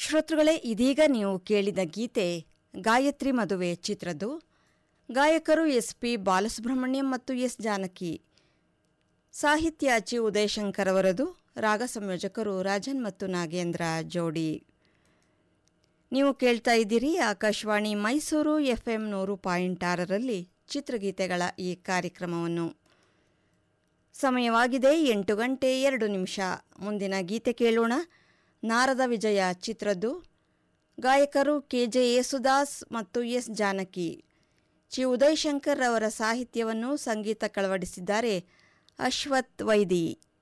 ಶ್ರೋತೃಗಳೇ ಇದೀಗ ನೀವು ಕೇಳಿದ ಗೀತೆ ಗಾಯತ್ರಿ ಮದುವೆ ಚಿತ್ರದ್ದು ಗಾಯಕರು ಎಸ್ ಪಿ ಬಾಲಸುಬ್ರಹ್ಮಣ್ಯಂ ಮತ್ತು ಎಸ್ ಜಾನಕಿ ಸಾಹಿತ್ಯ ಚಿ ಉದಯಶಂಕರ್ ಅವರದು ರಾಗ ಸಂಯೋಜಕರು ರಾಜನ್ ಮತ್ತು ನಾಗೇಂದ್ರ ಜೋಡಿ ನೀವು ಕೇಳ್ತಾ ಇದ್ದೀರಿ ಆಕಾಶವಾಣಿ ಮೈಸೂರು ಎಫ್ ಎಂ ನೂರು ಪಾಯಿಂಟ್ ಆರರಲ್ಲಿ ಚಿತ್ರಗೀತೆಗಳ ಈ ಕಾರ್ಯಕ್ರಮವನ್ನು ಸಮಯವಾಗಿದೆ ಎಂಟು ಗಂಟೆ ಎರಡು ನಿಮಿಷ ಮುಂದಿನ ಗೀತೆ ಕೇಳೋಣ ನಾರದ ವಿಜಯ ಚಿತ್ರದ್ದು ಗಾಯಕರು ಕೆ ಜೆ ಯೇಸುದಾಸ್ ಮತ್ತು ಎಸ್ ಜಾನಕಿ ಚಿ ಉದಯಶಂಕರ್ ಅವರ ಸಾಹಿತ್ಯವನ್ನು ಸಂಗೀತ ಕಳವಡಿಸಿದ್ದಾರೆ ಅಶ್ವಥ್ ವೈದಿ